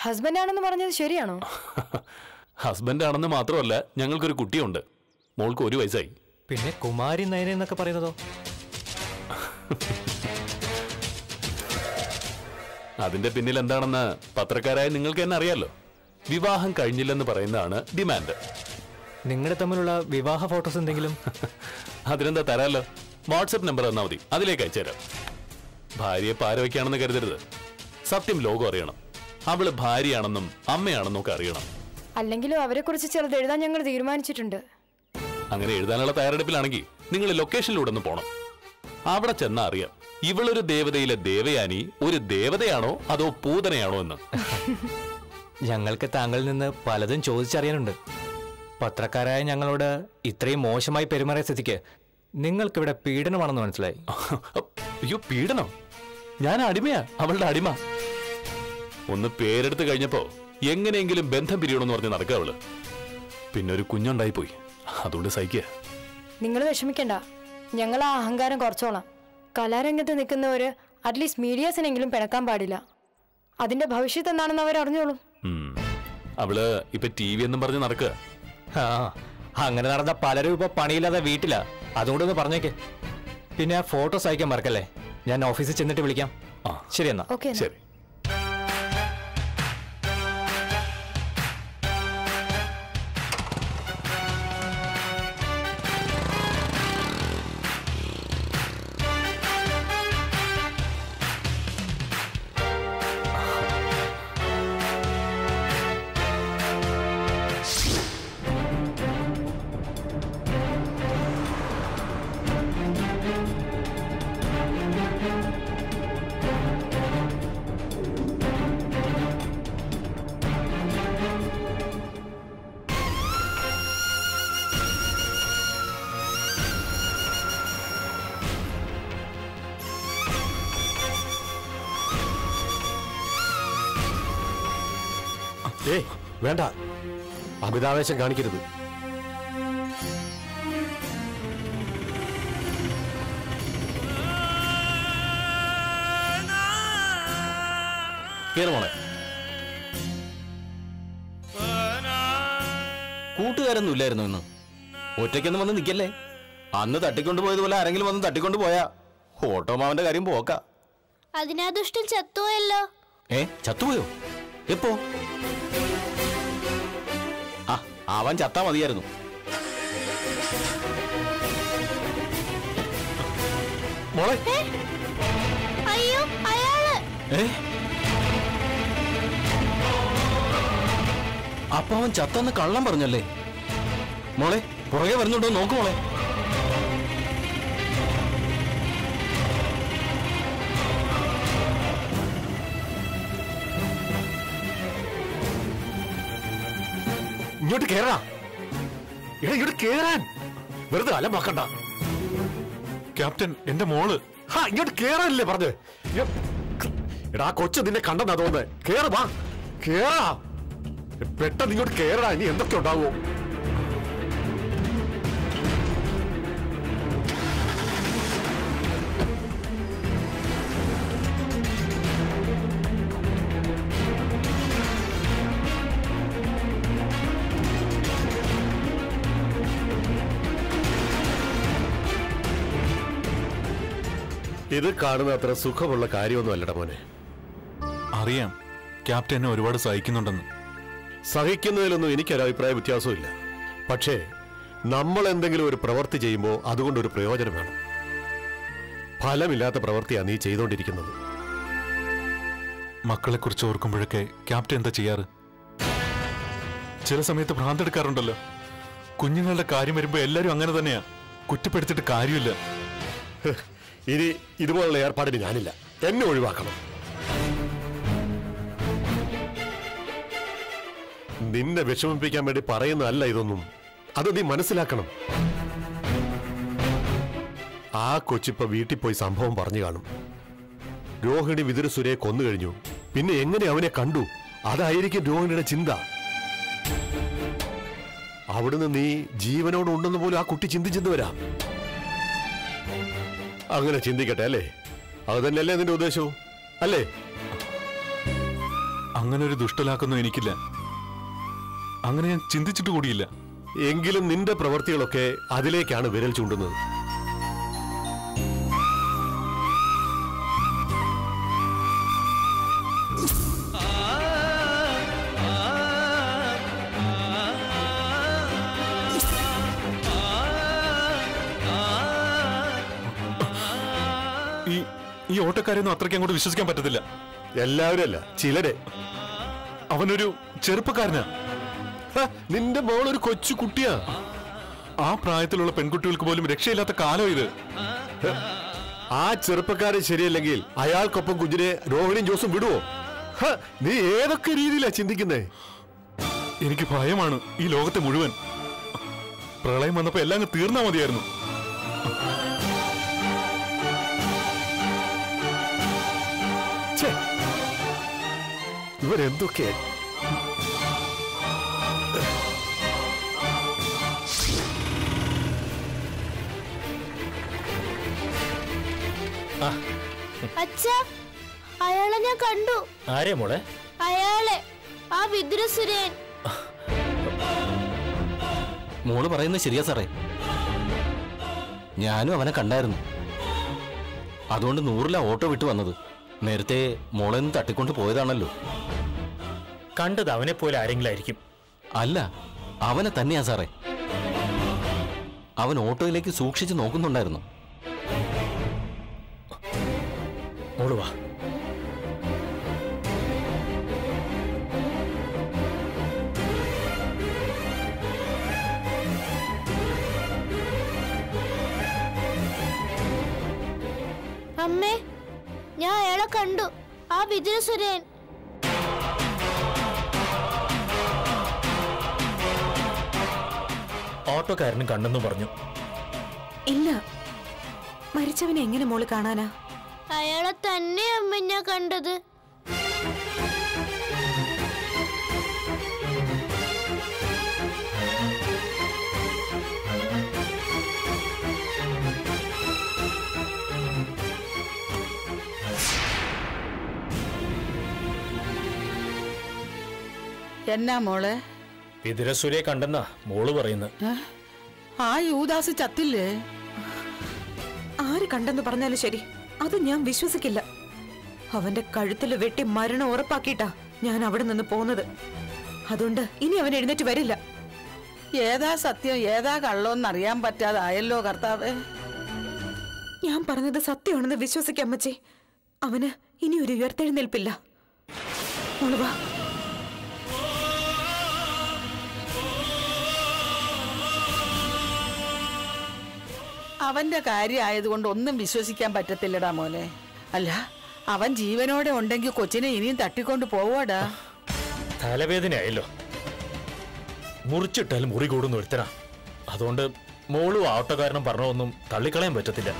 Husband ആണെന്ന് പറഞ്ഞത് ശരിയാണോ ഹസ്ബൻഡ് ആണെന്ന് മാത്രമല്ല ഞങ്ങൾക്കൊരു കുട്ടിയുണ്ട് മോൾക്ക് ഒരു വയസ്സായി പിന്നെ കുമാരി നയന എന്നൊക്കെ പറയുന്നതോ അതിന്റെ പിന്നിൽ എന്താണെന്ന് പത്രക്കാരായ നിങ്ങൾക്ക് തന്നെ അറിയാലോ വിവാഹം കഴിഞ്ഞില്ലെന്ന് പറയുന്നതാണ് ഡിമാൻഡ് നിങ്ങൾ തമ്മിലുള്ള വിവാഹ ഫോട്ടോസ് എന്തെങ്കിലും അതിനെന്താ തരാലോ വാട്സപ്പ് നമ്പർ തന്നാൽ മതി അതിലേക്ക് അയച്ചുതരാം ഭാര്യയെ പാരവയ്ക്കാണെന്ന് കരുതരുത് സത്യം ലോകം അറിയണം അവള് ഭാര്യയാണെന്നും അമ്മയാണെന്നും ഒക്കെ അറിയണം അല്ലെങ്കിലും അവരെക്കുറിച്ച് ചിലത് എഴുതാൻ ഞങ്ങൾ തീരുമാനിച്ചിട്ടുണ്ട് അങ്ങനെ എഴുതാനുള്ള തയ്യാറെടുപ്പിലാണെങ്കിൽ നിങ്ങൾ ലൊക്കേഷനിലൂടെ ഒന്ന് പോണം അവിടെ ചെന്നാ അറിയാം ഇവളൊരു ദേവതയിലെ ദേവയാനി ഒരു ദേവതയാണോ അതോ പൂതനയാണോ എന്ന് ഞങ്ങൾക്ക് താങ്കളിൽ നിന്ന് പലതും ചോദിച്ചറിയാനുണ്ട് പത്രക്കാരായ ഞങ്ങളോട് ഇത്രയും മോശമായി പെരുമാറിയ സ്ഥിതിക്ക് നിങ്ങൾക്കിവിടെ പീഡനമാണെന്ന് മനസ്സിലായി അയ്യോ പീഡനം ഞാൻ അടിമയാ അവളുടെ അടിമ ഒന്ന് പേരെടുത്ത് കഴിഞ്ഞപ്പോ എങ്ങനെയെങ്കിലും ബന്ധം പിരിയണമെന്ന് പറഞ്ഞ് നടക്കുക അവള് പിന്നെ ഒരു കുഞ്ഞുണ്ടായി പോയി അതുകൊണ്ട് സഹിക്കുക നിങ്ങൾ വിഷമിക്കണ്ട ഞങ്ങൾ ആ അഹങ്കാരം കുറച്ചോളാം കലാരംഗത്ത് നിൽക്കുന്നവര് അറ്റ്ലീസ്റ്റ് മീഡിയാസിനെങ്കിലും പിണക്കാൻ പാടില്ല അതിന്റെ ഭവിഷ്യത്ത് എന്താണെന്ന് അവർ അറിഞ്ഞോളും ഉം. അവള് ഇപ്പൊ ടി വി എന്നും പറഞ്ഞ് നടക്കുക ആ അങ്ങനെ നടന്ന പലരും ഇപ്പൊ പണിയില്ലാതെ വീട്ടിലാ അതുകൊണ്ടൊന്ന് പറഞ്ഞേക്ക് പിന്നെ ആ ഫോട്ടോസ് അയക്കാൻ മറക്കല്ലേ ഞാൻ ഓഫീസിൽ ചെന്നിട്ട് വിളിക്കാം ആ. ശരി എന്നാ ഓക്കെ ശരി ഏയ് വേണ്ട അമിതാവേശം കാണിക്കരുത് കേറ് മോളെ കൂട്ടുകാരൊന്നും ഇല്ലായിരുന്നു ഇന്ന് ഒറ്റയ്ക്കൊന്നും വന്ന് നിൽക്കല്ലേ അന്ന് തട്ടിക്കൊണ്ടു പോയതുപോലെ ആരെങ്കിലും വന്ന് തട്ടിക്കൊണ്ടു പോയാ ഓട്ടോമാവന്റെ കാര്യം പോക്ക അതിനാ ദുഷ്ടൻ ചത്തുപോയല്ലോ ഏ ചത്തുപോയോ എപ്പോ ആ അവൻ ചത്താ മതിയായിരുന്നു മോളെ അയ്യോ അയാള് ഏ അപ്പൊ അവൻ ചത്തെന്ന് കള്ളം പറഞ്ഞല്ലേ മോളെ പുറകെ വരുന്നുണ്ടോ നോക്കു മോളെ ഇങ്ങോട്ട് കേറാ എടാ ഇങ്ങോട്ട് കേറാൻ വെറുതെ അലമാക്കണ്ട ക്യാപ്റ്റൻ എന്റെ മോള് ഹാ ഇങ്ങോട്ട് കേറാനല്ലേ പറഞ്ഞ് ഇയ്യോ. എടാ ആ കൊച്ചു നിന്നെ കണ്ടെന്നാ തോന്നുന്നത് കേറ് വാ കേറാ പെട്ടെന്ന് ഇങ്ങോട്ട് കേറടാ ഇനി എന്തൊക്കെ ഉണ്ടാവോ ഇത് കാണുന്ന അത്ര സുഖമുള്ള കാര്യമൊന്നും അല്ലട മോനെ അറിയാം ക്യാപ്റ്റൻ എന്നെ ഒരുപാട് സഹിക്കുന്നുണ്ടെന്ന് സഹിക്കുന്നതിലൊന്നും എനിക്കൊരു അഭിപ്രായ വ്യത്യാസമില്ല പക്ഷേ നമ്മൾ എന്തെങ്കിലും ഒരു പ്രവൃത്തി ചെയ്യുമ്പോൾ അതുകൊണ്ടൊരു പ്രയോജനം വേണം ഫലമില്ലാത്ത പ്രവൃത്തിയാണ് നീ ചെയ്തുകൊണ്ടിരിക്കുന്നത് മക്കളെ കുറിച്ച് ഓർക്കുമ്പോഴൊക്കെ ക്യാപ്റ്റൻ എന്താ ചെയ്യാറ് ചില സമയത്ത് ഭ്രാന്തെടുക്കാറുണ്ടല്ലോ കുഞ്ഞുങ്ങളുടെ കാര്യം വരുമ്പോ എല്ലാരും അങ്ങനെ തന്നെയാ കുറ്റപ്പെടുത്തിയിട്ട് കാര്യമില്ല ഹ്, ഇനി ഇതുപോലുള്ള ഏർപ്പാടിന് ഞാനില്ല എന്നെ ഒഴിവാക്കണം നിന്നെ വിഷമിപ്പിക്കാൻ വേണ്ടി പറയുന്നതല്ല ഇതൊന്നും അത് നീ മനസ്സിലാക്കണം ആ കൊച്ചിപ്പോ വീട്ടിൽ പോയി സംഭവം പറഞ്ഞു കാണും രോഹിണി വിതുരസുരയെ കൊന്നു കഴിഞ്ഞു പിന്നെ എങ്ങനെ അവനെ കണ്ടു അതായിരിക്കും രോഹിണിയുടെ ചിന്ത അവിടുന്ന് നീ ജീവനോട് ഉണ്ടെന്ന് പോലും ആ കുട്ടി ചിന്തിച്ചെന്ന് വരാം അങ്ങനെ ചിന്തിക്കട്ടെ അല്ലേ അത് തന്നെയല്ലേ നിന്റെ ഉദ്ദേശവും അല്ലേ അങ്ങനെ ഒരു ദുഷ്ടലാക്കൊന്നും എനിക്കില്ല അങ്ങനെ ഞാൻ ചിന്തിച്ചിട്ട് കൂടിയില്ല എങ്കിലും നിന്റെ പ്രവൃത്തികളൊക്കെ അതിലേക്കാണ് വിരൽ ചൂണ്ടുന്നത് ഈ ഈ ഓട്ടക്കാരെയൊന്നും അത്രയ്ക്ക് അങ്ങോട്ട് വിശ്വസിക്കാൻ പറ്റത്തില്ല എല്ലാവരും അല്ല ചിലരെ അവനൊരു ചെറുപ്പക്കാരനാ ഹ, നിന്റെ മോൾ ഒരു കൊച്ചു കുട്ടിയാ ആ പ്രായത്തിലുള്ള പെൺകുട്ടികൾക്ക് പോലും രക്ഷയില്ലാത്ത കാലം ഇത് ആ ചെറുപ്പക്കാരൻ ശരിയല്ലെങ്കിൽ അയാൾക്കൊപ്പം കുഞ്ഞിനെ രോഹിണിയും ജോസും വിടുവോ ഹ, നീ ഏതൊക്കെ രീതിയിലാ ചിന്തിക്കുന്നേ എനിക്ക് ഭയമാണ് ഈ ലോകത്തെ മുഴുവൻ പ്രളയം വന്നപ്പോ എല്ലാം അങ്ങ് തീർന്നാ മതിയായിരുന്നു ഛേ, ഇവരെന്തൊക്കെ അച്ഛാ അയാളെ ഞാൻ കണ്ടു ആരെ മോളെ അയാളെ ആ വിദ്രസുരൻ മോള് പറയുന്നത് ശരിയാ സാറേ ഞാനും അവനെ കണ്ടായിരുന്നു അതുകൊണ്ട് നൂറില ഓട്ടോ വിട്ട് വന്നത് നേരത്തെ മോളെ നിന്ന് തട്ടിക്കൊണ്ട് പോയതാണല്ലോ കണ്ടത് അവനെ പോലെ ആരെങ്കിലും ആയിരിക്കും അല്ല അവനെ തന്നെയാ സാറേ അവൻ ഓട്ടോയിലേക്ക് സൂക്ഷിച്ച് നോക്കുന്നുണ്ടായിരുന്നു മോള് വാ അമ്മേ ഞാൻ അയാളെ കണ്ടു ആ വിദ്രസുരൻ ഓട്ടോക്കാരനും കണ്ടെന്ന് പറഞ്ഞു ഇല്ല മരിച്ചവനെ എങ്ങനെ മോള് കാണാനാ അയാളെ തന്നെ അമ്മ ഞാൻ കണ്ടത് എന്നാ മോളെ വിതുരസുരെ കണ്ടെന്നാ മോള് പറയുന്നത് ഏ? ആ യൂദാസ് ചത്തില്ലേ ആര് കണ്ടെന്ന് പറഞ്ഞാലും ശരി അത് ഞാൻ വിശ്വസിക്കില്ല അവന്റെ കഴുത്തിൽ വെട്ടി മരണം ഉറപ്പാക്കിയിട്ടാ ഞാൻ അവിടെ നിന്ന് പോന്നത് അതുകൊണ്ട് ഇനി അവൻ എഴുന്നേറ്റ് വരില്ല ഏതാ സത്യം ഏതാ കള്ളോന്ന് അറിയാൻ പറ്റാതായല്ലോ കർത്താവേ ഞാൻ പറഞ്ഞത് സത്യമാണെന്ന് വിശ്വസിക്കാം അമ്മച്ചി അവന് ഇനി ഒരു ഉയർത്തെഴുന്നേൽപ്പില്ല മോള് വാ അവന്റെ കാര്യമായതുകൊണ്ട് ഒന്നും വിശ്വസിക്കാൻ പറ്റത്തില്ലടാ മോനെ അല്ല അവൻ ജീവനോടെ ഉണ്ടെങ്കിൽ കൊച്ചിനെ ഇനിയും തട്ടിക്കൊണ്ട് പോവാടാ തലവേദനയായല്ലോ മുറിച്ചിട്ടാൽ മുറി കൂടുന്നു ഒരുത്തനാ അതുകൊണ്ട് മോളും ഓട്ടോക്കാരനും പറഞ്ഞൊന്നും തള്ളിക്കളയാൻ പറ്റത്തില്ല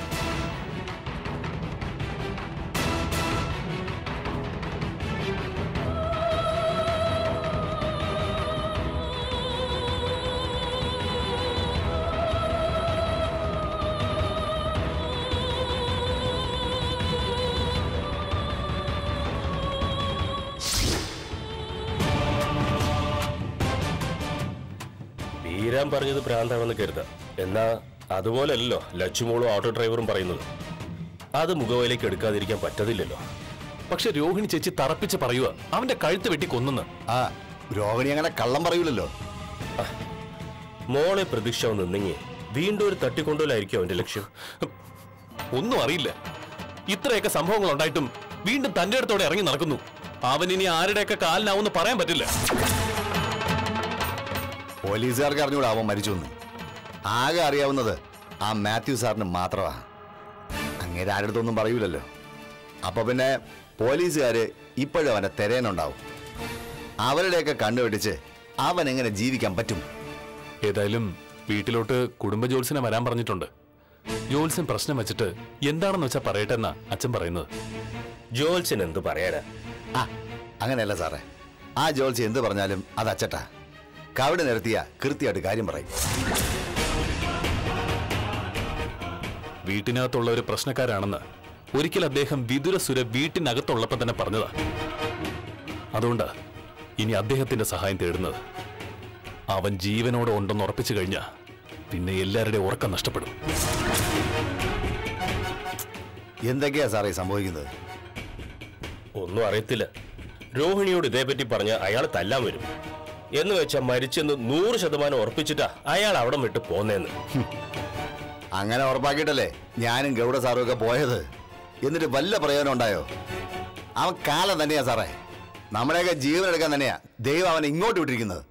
വീരാൻ പറഞ്ഞത് ഭ്രാന്താണെന്ന് കരുതാം എന്നാ അതുപോലല്ലോ ലച്ചുമോളും ഓട്ടോ ഡ്രൈവറും പറയുന്നത് അത് മുഖവയിലേക്ക് എടുക്കാതിരിക്കാൻ പറ്റത്തില്ലല്ലോ പക്ഷെ രോഹിണി ചേച്ചി തറപ്പിച്ച് പറയുക അവന്റെ കഴുത്ത് വെട്ടി കൊന്നെന്ന് ആ രോഹിണി അങ്ങനെ കള്ളം പറയൂലല്ലോ മോളെ പ്രതീക്ഷ നിന്നെങ്ങി വീണ്ടും ഒരു തട്ടിക്കൊണ്ടുപോലായിരിക്കും അവന്റെ ലക്ഷ്യം ഒന്നും അറിയില്ല ഇത്രയൊക്കെ സംഭവങ്ങൾ ഉണ്ടായിട്ടും വീണ്ടും തന്റെ അടുത്തോടെ ഇറങ്ങി നടക്കുന്നു അവൻ ഇനി ആരുടെയൊക്കെ കാലിനാവുമെന്ന് പറയാൻ പറ്റില്ല പോലീസുകാർക്ക് അറിഞ്ഞൂടാ അവൻ മരിച്ചു എന്ന് ആകെ അറിയാവുന്നത് ആ മാത്യു സാറിന് മാത്രമാ അങ്ങേരെ ആരുടെ അടുത്തൊന്നും പറയൂലല്ലോ അപ്പൊ പിന്നെ പോലീസുകാര് ഇപ്പോഴും അവനെ തിരയനുണ്ടാവും അവരുടെയൊക്കെ കണ്ണുവെട്ടിച്ച് അവൻ എങ്ങനെ ജീവിക്കാൻ പറ്റും ഏതായാലും വീട്ടിലോട്ട് കുടുംബ ജോത്സ്യനെ വരാൻ പറഞ്ഞിട്ടുണ്ട് ജോത്സ്യൻ പ്രശ്നം വെച്ചിട്ട് എന്താണെന്ന് വെച്ചാ പറയട്ടെ എന്നാ അച്ഛൻ പറയുന്നത് ജോൽസൻ എന്ത് പറയാനാ ആ അങ്ങനെയല്ല സാറേ ആ ജോൾസി എന്ത് പറഞ്ഞാലും അത് അച്ചട്ടാ കവിട് നിരത്തിയ കൃത്യമായിട്ട് കാര്യം പറയും വീട്ടിനകത്തുള്ള ഒരു പ്രശ്നക്കാരാണെന്ന് ഒരിക്കൽ അദ്ദേഹം വിതുരസുര വീട്ടിനകത്തുള്ളപ്പോ തന്നെ പറഞ്ഞതാ അതുകൊണ്ടാ ഇനി അദ്ദേഹത്തിന്റെ സഹായം തേടുന്നത് അവൻ ജീവനോടെ ഉണ്ടെന്ന് ഉറപ്പിച്ചു കഴിഞ്ഞാ പിന്നെ എല്ലാവരുടെയും ഉറക്കം നഷ്ടപ്പെടും എന്തൊക്കെയാ സാറേ സംഭവിക്കുന്നത് ഒന്നും അറിയത്തില്ല രോഹിണിയോട് ഇതേപ്പറ്റി പറഞ്ഞ് അയാൾ തല്ലാൻ വരും എന്ന് വെച്ചാൽ മരിച്ചെന്ന് നൂറ് ശതമാനം ഉറപ്പിച്ചിട്ടാ അയാൾ അവിടെ വിട്ട് പോന്നേന്ന് അങ്ങനെ ഉറപ്പാക്കിയിട്ടല്ലേ ഞാനും ഗൗഡ സാറും ഒക്കെ പോയത് എന്നിട്ട് വല്ല പ്രയോജനം ഉണ്ടായോ അവൻ കാലം തന്നെയാ സാറേ നമ്മുടെയൊക്കെ ജീവൻ എടുക്കാൻ തന്നെയാ ദൈവം അവനെ ഇങ്ങോട്ട് വിട്ടിരിക്കുന്നത്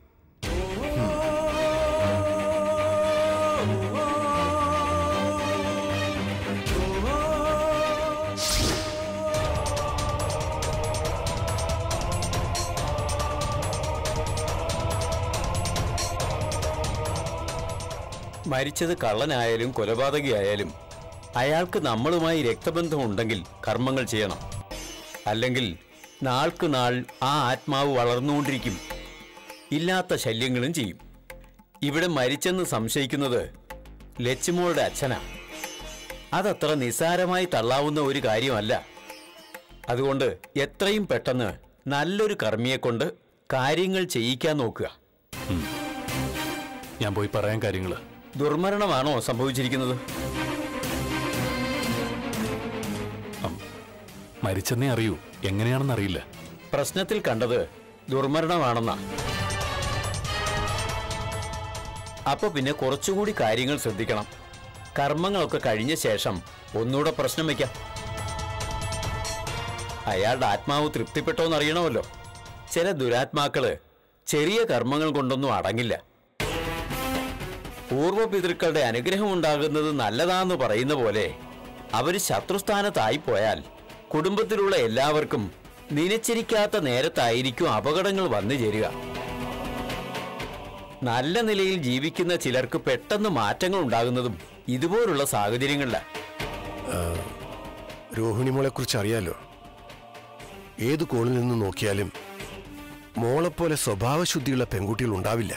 മരിച്ചത് കള്ളനായാലും കൊലപാതകയായാലും അയാൾക്ക് നമ്മളുമായി രക്തബന്ധമുണ്ടെങ്കിൽ കർമ്മങ്ങൾ ചെയ്യണം അല്ലെങ്കിൽ നാൾക്ക് നാൾ ആ ആത്മാവ് വളർന്നുകൊണ്ടിരിക്കും ഇല്ലാത്ത ശല്യങ്ങളും ചെയ്യും ഇവിടെ മരിച്ചെന്ന് സംശയിക്കുന്നത് ലച്ചുമോളുടെ അച്ഛനാ അതത്ര നിസ്സാരമായി തള്ളാവുന്ന ഒരു കാര്യമല്ല അതുകൊണ്ട് എത്രയും പെട്ടെന്ന് നല്ലൊരു കർമ്മിയെ കൊണ്ട് കാര്യങ്ങൾ ചെയ്യിക്കാൻ നോക്കുക ഞാൻ പോയി പറയാൻ കാര്യങ്ങള് ദുർമരണമാണോ സംഭവിച്ചിരിക്കുന്നത് മരിച്ചെന്നേ അറിയൂ എങ്ങനെയാണെന്ന് അറിയില്ല പ്രശ്നത്തിൽ കണ്ടത് ദുർമരണമാണെന്നാ അപ്പൊ പിന്നെ കുറച്ചുകൂടി കാര്യങ്ങൾ ശ്രദ്ധിക്കണം കർമ്മങ്ങളൊക്കെ കഴിഞ്ഞ ശേഷം ഒന്നുകൂടെ പ്രശ്നം വയ്ക്കാം അയാളുടെ ആത്മാവ് തൃപ്തിപ്പെട്ടോന്ന് അറിയണമല്ലോ ചില ദുരാത്മാക്കള് ചെറിയ കർമ്മങ്ങൾ കൊണ്ടൊന്നും അടങ്ങില്ല പൂർവ്വപിതൃക്കളുടെ അനുഗ്രഹം ഉണ്ടാകുന്നത് നല്ലതാന്ന് പറയുന്ന പോലെ അവര് ശത്രുസ്ഥാനത്തായി പോയാൽ കുടുംബത്തിലുള്ള എല്ലാവർക്കും നിനച്ചിരിക്കാത്ത നേരത്തായിരിക്കും അപകടങ്ങൾ വന്നു ചേരുക നല്ല നിലയിൽ ജീവിക്കുന്ന ചിലർക്ക് പെട്ടെന്ന് മാറ്റങ്ങൾ ഉണ്ടാകുന്നതും ഇതുപോലുള്ള സാഹചര്യങ്ങളിലാണ് രോഹിണി മോളെ കുറിച്ച് അറിയാലോ ഏത് കോണിൽ നിന്ന് നോക്കിയാലും മോളെപ്പോലെ സ്വഭാവശുദ്ധിയുള്ള പെൺകുട്ടികൾ ഉണ്ടാവില്ല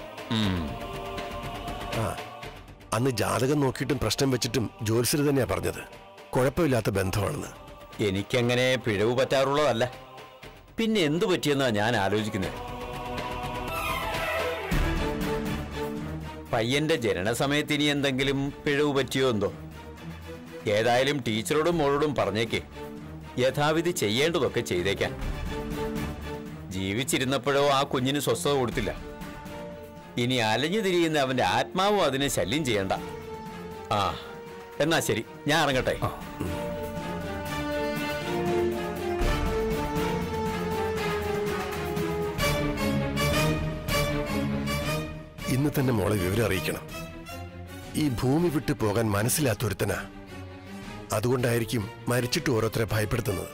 ആ അന്ന് ജാതകം നോക്കിയിട്ടും പ്രശ്നം വെച്ചിട്ടും ജ്യോത്സ്യർ തന്നെയാ പറഞ്ഞത് കുഴപ്പമില്ലാത്ത ബന്ധമാണെന്ന് എനിക്കങ്ങനെ പിഴവ് പറ്റാറുള്ളതല്ല പിന്നെ എന്തു പറ്റിയെന്നാ ഞാൻ ആലോചിക്കുന്നത് പയ്യന്റെ ജനന സമയത്ത് ഇനി എന്തെങ്കിലും പിഴവ് പറ്റിയോ എന്തോ ഏതായാലും ടീച്ചറോടും മോളോടും പറഞ്ഞേക്ക് യഥാവിധി ചെയ്യേണ്ടതൊക്കെ ചെയ്തേക്കാൻ ജീവിച്ചിരുന്നപ്പോഴോ ആ കുഞ്ഞിന് സ്വസ്ഥത കൊടുത്തില്ല ഇനി അലഞ്ഞു തിരിയുന്ന അവന്റെ ആത്മാവും അതിനെ ശല്യം ചെയ്യണ്ട ആ എന്നാ ശരി ഞാൻ ഇറങ്ങട്ടെ ഇന്ന് തന്നെ മോളെ വിവരം അറിയിക്കണം ഈ ഭൂമി വിട്ടു പോകാൻ മനസ്സിലാത്തൊരുത്തനാ അതുകൊണ്ടായിരിക്കും മരിച്ചിട്ട് ഓരോരുത്തരെ ഭയപ്പെടുത്തുന്നത്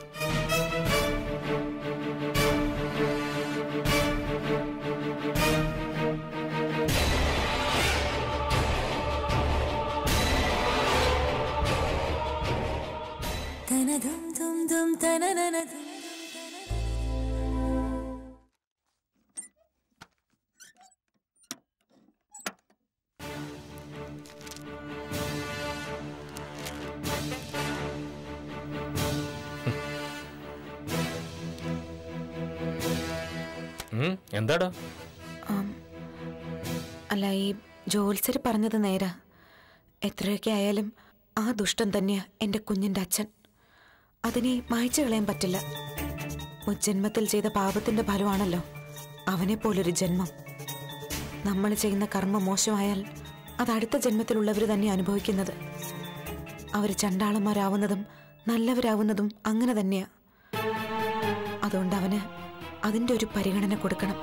എന്താടാ ആം. അല്ല ഈ ജോത്സര് പറഞ്ഞത് നേരാ എത്രയൊക്കെ ആയാലും ആ ദുഷ്ടൻ തന്നെയാ എൻ്റെ കുഞ്ഞിൻ്റെ അച്ഛൻ അതിനെ മായ്ച്ചു കളയാൻ പറ്റില്ല മുജ്ജന്മത്തിൽ ചെയ്ത പാപത്തിന്റെ ഫലമാണല്ലോ അവനെ പോലൊരു ജന്മം നമ്മൾ ചെയ്യുന്ന കർമ്മം മോശമായാൽ അത് അടുത്ത ജന്മത്തിലുള്ളവർ തന്നെ അനുഭവിക്കുന്നത് അവർ ചണ്ടാളന്മാരാവുന്നതും നല്ലവരാവുന്നതും അങ്ങനെ തന്നെയാ അതുകൊണ്ട് അവന് അതിൻ്റെ ഒരു പരിഗണന കൊടുക്കണം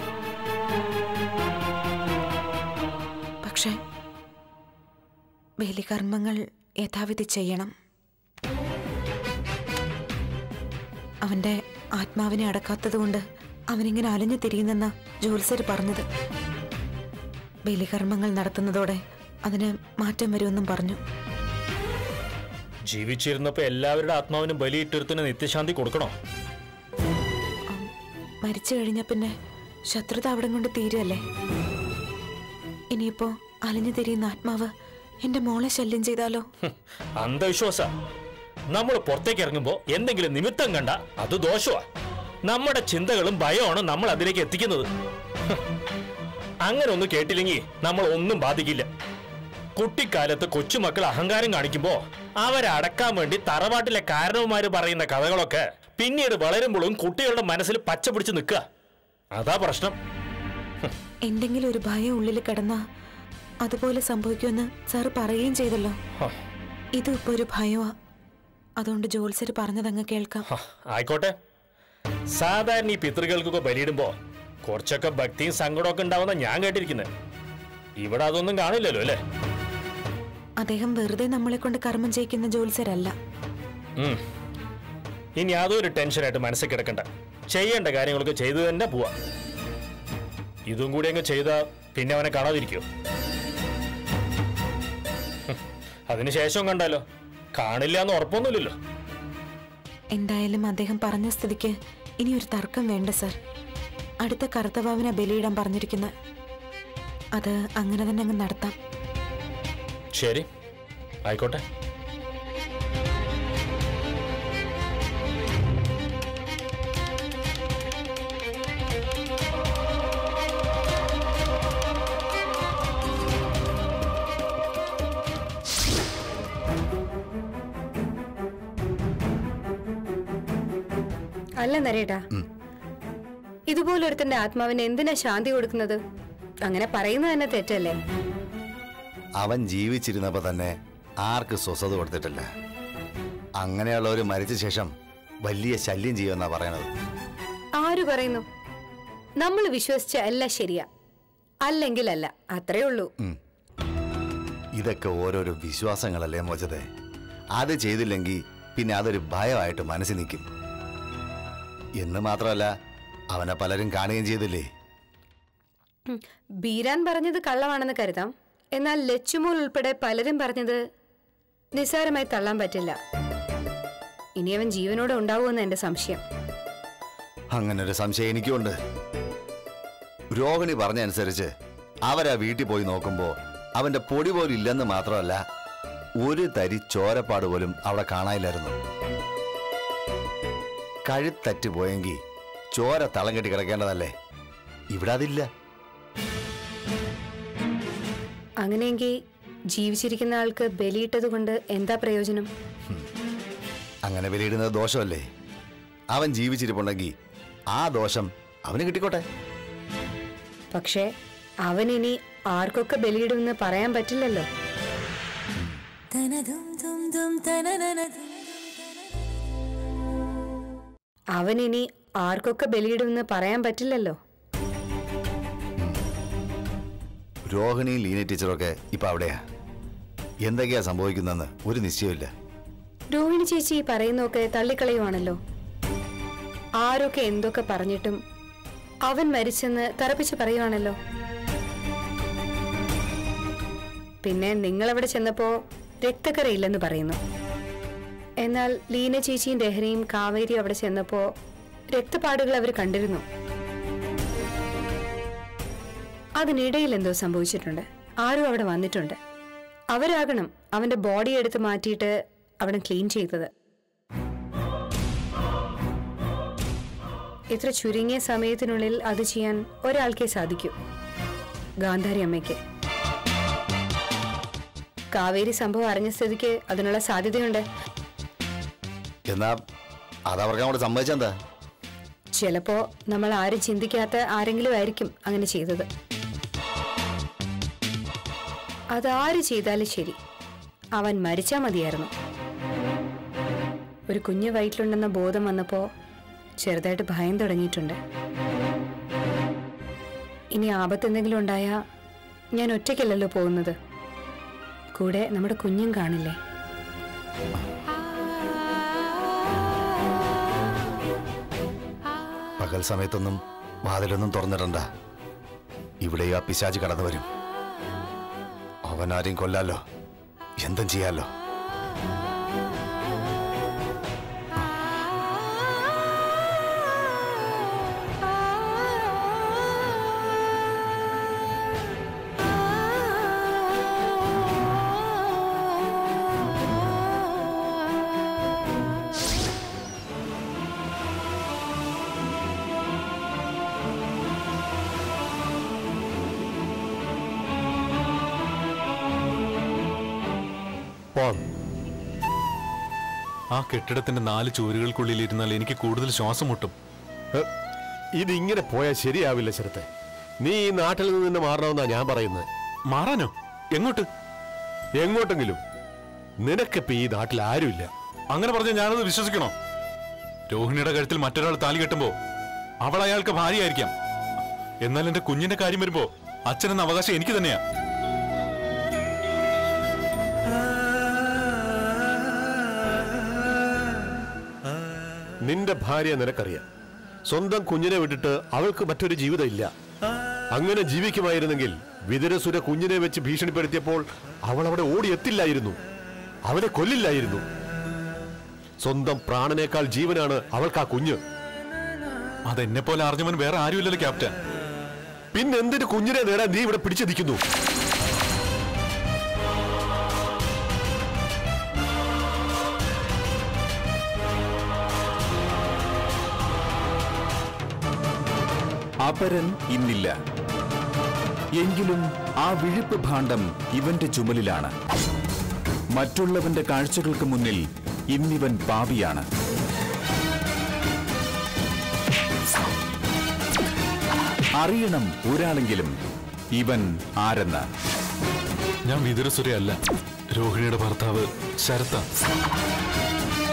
പക്ഷേ ബലികർമ്മങ്ങൾ യഥാവിധി ചെയ്യണം അവന്റെ ആത്മാവിനെ അടക്കാത്തതുകൊണ്ട് അവനിങ്ങനെ അലഞ്ഞു തിരിയുന്നെന്ന ജോത്സര് പറഞ്ഞത് ബലികർമ്മങ്ങൾ നടത്തുന്നതോടെ അതിന് മാറ്റം വരുമെന്നും പറഞ്ഞു ജീവിച്ചിരുന്നപ്പോ എല്ലാവരുടെ ആത്മാവിനും ബലിയിട്ടൊരുത്തിന് നിത്യശാന്തി കൊടുക്കണോ മരിച്ചു കഴിഞ്ഞ പിന്നെ ശത്രുത അവിടം കൊണ്ട് തീരുമല്ലേ ഇനിയിപ്പോ അലഞ്ഞു തിരിയുന്ന ആത്മാവ് എന്റെ മോളെ ശല്യം ചെയ്താലോ അന്ധവിശ്വാസ നമ്മൾ പുറത്തേക്ക് ഇറങ്ങുമ്പോ എന്തെങ്കിലും നിമിത്തം കണ്ട അത് ദോഷമാ നമ്മുടെ ചിന്തകളും ഭയമാണ് നമ്മൾ അതിലേക്ക് എത്തിക്കുന്നത് ഹ്. അങ്ങനെ ഒന്നും കേട്ടില്ലെങ്കിൽ നമ്മൾ ഒന്നും ബാധിക്കില്ല കുട്ടിക്കാലത്ത് കൊച്ചുമക്കൾ അഹങ്കാരം കാണിക്കുമ്പോ അവരെ അടക്കാൻ വേണ്ടി തറവാട്ടിലെ കാരണവന്മാര് പറയുന്ന കഥകളൊക്കെ പിന്നീട് വളരുമ്പോഴും കുട്ടികളുടെ മനസ്സിൽ പച്ച പിടിച്ച് നിൽക്കുക അതാ പ്രശ്നം എന്തെങ്കിലും ഒരു ഭയം ഉള്ളിൽ കിടന്നാ അതുപോലെ സംഭവിക്കുമെന്ന് സാർ പറയുകയും ചെയ്തല്ലോ ഹ. ഇതും ഇപ്പൊ ഒരു ഭയമാ അതുകൊണ്ട് ജോത്സര് പറഞ്ഞതങ്ങ് കേൾക്കാം ഹ, ആയിക്കോട്ടെ സാധാരണ ഈ പിതൃകൾക്കൊക്കെ ബലിയിടുമ്പോ കുറച്ചൊക്കെ ഭക്തിയും സങ്കടമൊക്കെ ഉണ്ടാവുന്ന ഞാൻ കേട്ടിരിക്കുന്നത് ഇവിടെ അതൊന്നും കാണില്ലല്ലോ അല്ലേ അദ്ദേഹം വെറുതെ നമ്മളെ കൊണ്ട് കർമ്മം ചെയ്യിക്കുന്ന ജോത്സരല്ല ഉം. ഇനി അതൊരു ടെൻഷനായിട്ട് മനസ്സിൽ കിടക്കണ്ട ചെയ്യേണ്ട കാര്യങ്ങളൊക്കെ ചെയ്തു തന്നെ പോവാ ഇതും കൂടി അങ്ങ് ചെയ്താ പിന്നെ അവനെ കാണാതിരിക്കോ ഹും. അതിനുശേഷം കണ്ടാലോ കാണില്ല എന്ന് ഉറപ്പൊന്നുമില്ലല്ലോ എന്തായാലും അദ്ദേഹം പറഞ്ഞ സ്ഥിതിക്ക് ഇനി ഒരു തർക്കം വേണ്ട സർ അടുത്ത കറുത്തവാവിനെ ബലിയിടാൻ പറഞ്ഞിരിക്കുന്നത് അത് അങ്ങനെ തന്നെ അങ്ങ് നടത്താം ശരി ആയിക്കോട്ടെ അല്ല നരേട്ടാ ഇതുപോലൊരുത്തന്റെ ആത്മാവിന് എന്തിനാ ശാന്തി കൊടുക്കുന്നത് അങ്ങനെ പറയുന്നത് തന്നെ തെറ്റല്ലേ അവൻ ജീവിച്ചിരുന്നപ്പോ തന്നെ ആർക്ക് സ്വസ്ഥത കൊടുത്തിട്ടില്ല അങ്ങനെയുള്ളവർ മരിച്ച ശേഷം വലിയ ശല്യം ചെയ്യുമെന്നാ പറയണത് ആര് പറയുന്നു നമ്മൾ വിശ്വസിച്ച എല്ലാം ശരിയാ അല്ലെങ്കിൽ അല്ല അത്രേ ഉള്ളൂ ഇതൊക്കെ ഓരോരോ വിശ്വാസങ്ങളല്ലേ മോചതെ അത് ചെയ്തില്ലെങ്കിൽ പിന്നെ അതൊരു ഭയമായിട്ട് മനസ്സിൽ നിൽക്കും എന്ന് മാത്രമല്ല അവനെ പലരും കാണുകയും ചെയ്തില്ലേ ഉം. ബീരാൻ പറഞ്ഞത് കള്ളമാണെന്ന് കരുതാം എന്നാൽ ലച്ചുമോൾ ഉൾപ്പെടെ പലരും പറഞ്ഞത് നിസ്സാരമായി തള്ളാൻ പറ്റില്ല ഇനി അവൻ ജീവനോടെ ഉണ്ടാവുമെന്ന് എന്റെ സംശയം അങ്ങനെ ഒരു സംശയം എനിക്കുണ്ട് രോഹിണി പറഞ്ഞ അനുസരിച്ച് അവരാ വീട്ടിൽ പോയി നോക്കുമ്പോ അവന്റെ പൊടി പോലും ഇല്ലെന്ന് മാത്രമല്ല ഒരു തരി ചോരപ്പാട് പോലും അവിടെ കാണാനില്ലായിരുന്നു കഴുത്തറ്റ് പോയെങ്കിൽ ചോര തളം കെട്ടി കിടക്കേണ്ടതല്ലേ ഇവിടെ അതില്ല അങ്ങനെയെങ്കിൽ ജീവിച്ചിരിക്കുന്ന ആൾക്ക് ബലിയിട്ടത് കൊണ്ട് എന്താ പ്രയോജനം അങ്ങനെ വിലയിടുന്നത് ദോഷമല്ലേ അവൻ ജീവിച്ചിരിപ്പുണ്ടെങ്കിൽ ആ ദോഷം അവന് കിട്ടിക്കോട്ടെ പക്ഷേ അവൻ ഇനി ആർക്കൊക്കെ ബലിയിടുമെന്ന് പറയാൻ പറ്റില്ലല്ലോ അവൻ ഇനി ആർക്കൊക്കെ ബലിയിടുമെന്ന് പറയാൻ പറ്റില്ലല്ലോ രോഹിണിയും ലീന ടീച്ചറൊക്കെ ഇപ്പൊ അവിടെയാ എന്തൊക്കെയാ സംഭവിക്കുന്നതെന്ന് ഒരു നിശ്ചയമില്ല രോഹിണി ചേച്ചി ഈ പറയുന്നതൊക്കെ തള്ളിക്കളയുവാണല്ലോ ആരൊക്കെ എന്തൊക്കെ പറഞ്ഞിട്ടും അവൻ മരിച്ചെന്ന് തറപ്പിച്ച് പറയുവാണല്ലോ പിന്നെ നിങ്ങളവിടെ ചെന്നപ്പോ രക്തക്കറയില്ലെന്ന് പറയുന്നു എന്നാൽ ലീന ചേച്ചിയും രഹനയും കാവേരിയും അവിടെ ചെന്നപ്പോ രക്തപ്പാടുകൾ അവർ കണ്ടിരുന്നു അതിനിടയിൽ എന്തോ സംഭവിച്ചിട്ടുണ്ട് ആരും അവിടെ വന്നിട്ടുണ്ട് അവരാകണം അവന്റെ ബോഡി എടുത്ത് മാറ്റിയിട്ട് അവിടെ ക്ലീൻ ചെയ്തത് ഇത്ര ചുരുങ്ങിയ സമയത്തിനുള്ളിൽ അത് ചെയ്യാൻ ഒരാൾക്കേ സാധിക്കൂ ഗാന്ധാരി അമ്മയ്ക്ക് കാവേരി സംഭവം അറിഞ്ഞ സ്ഥിതിക്ക് അതിനുള്ള സാധ്യതയുണ്ട് എന്നാ അതവർക്ക് അങ്ങോട്ട് സമ്മതിച്ചെന്താ ചിലപ്പോ നമ്മൾ ആരും ചിന്തിക്കാത്ത ആരെങ്കിലും ആയിരിക്കും അങ്ങനെ ചെയ്തത് അതാര് ചെയ്താലും ശരി അവൻ മരിച്ചാ മതിയായിരുന്നു ഒരു കുഞ്ഞ് വയറ്റിലുണ്ടെന്ന ബോധം വന്നപ്പോ ചെറുതായിട്ട് ഭയം തുടങ്ങിയിട്ടുണ്ട് ഇനി ആപത്ത് എന്തെങ്കിലും ഉണ്ടായാ ഞാൻ ഒറ്റയ്ക്കല്ലല്ലോ പോകുന്നത് കൂടെ നമ്മുടെ കുഞ്ഞും കാണില്ലേ പകൽ സമയത്തൊന്നും വാതിലൊന്നും തുറന്നിടണ്ട ഇവിടെ ആ പിശാച് കടന്നു വരും അവനാരെയും കൊല്ലാലോ എന്തും ചെയ്യാലോ പോവാം ആ കെട്ടിടത്തിന്റെ നാല് ചുവരുകൾക്കുള്ളിൽ ഇരുന്നാൽ എനിക്ക് കൂടുതൽ ശ്വാസം മുട്ടും ഏ, ഇതിങ്ങനെ പോയാൽ ശരിയാവില്ല ശരത്തെ നീ ഈ നാട്ടിൽ നിന്ന് തന്നെ മാറണമെന്നാ ഞാൻ പറയുന്നത് മാറാനോ എങ്ങോട്ട് എങ്ങോട്ടെങ്കിലും നിനക്കിപ്പോ ഈ നാട്ടിൽ ആരുമില്ല അങ്ങനെ പറഞ്ഞ ഞാനത് വിശ്വസിക്കണോ രോഹിണിയുടെ കഴുത്തിൽ മറ്റൊരാൾ താലി കെട്ടുമ്പോ അവൾ അയാൾക്ക് ഭാര്യയായിരിക്കാം എന്നാൽ എന്റെ കുഞ്ഞിന്റെ കാര്യം വരുമ്പോ അച്ഛനെന്ന അവകാശം എനിക്ക് തന്നെയാ നിന്റെ ഭാര്യ നിനക്കറിയാം സ്വന്തം കുഞ്ഞിനെ വിട്ടിട്ട് അവൾക്ക് മറ്റൊരു ജീവിതം ഇല്ല അങ്ങനെ ജീവിക്കുമായിരുന്നെങ്കിൽ വിതുരസുര കുഞ്ഞിനെ വെച്ച് ഭീഷണിപ്പെടുത്തിയപ്പോൾ അവൾ അവിടെ ഓടിയെത്തില്ലായിരുന്നു അവനെ കൊല്ലില്ലായിരുന്നു സ്വന്തം പ്രാണനേക്കാൾ ജീവനാണ് അവൾക്ക് ആ കുഞ്ഞ് അതെന്നെ പോലെ അറിഞ്ഞവൻ വേറെ ആരുമില്ലല്ലോ ക്യാപ്റ്റൻ പിന്നെന്തിന് കുഞ്ഞിനെ നേടാൻ നീ ഇവിടെ പിടിച്ചു നിൽക്കുന്നു അപരൻ ഇന്നില്ല എങ്കിലും ആ വിഴുപ്പ് ഭാണ്ഡം ഇവന്റെ ചുമലിലാണ് മറ്റുള്ളവന്റെ കാഴ്ചകൾക്ക് മുന്നിൽ ഇന്നിവൻ പാപിയാണ് അറിയണം ഒരാളെങ്കിലും ഇവൻ ആരെന്ന് ഞാൻ വിതുരസുരയല്ല രോഹിണിയുടെ ഭർത്താവ് ശരത്ത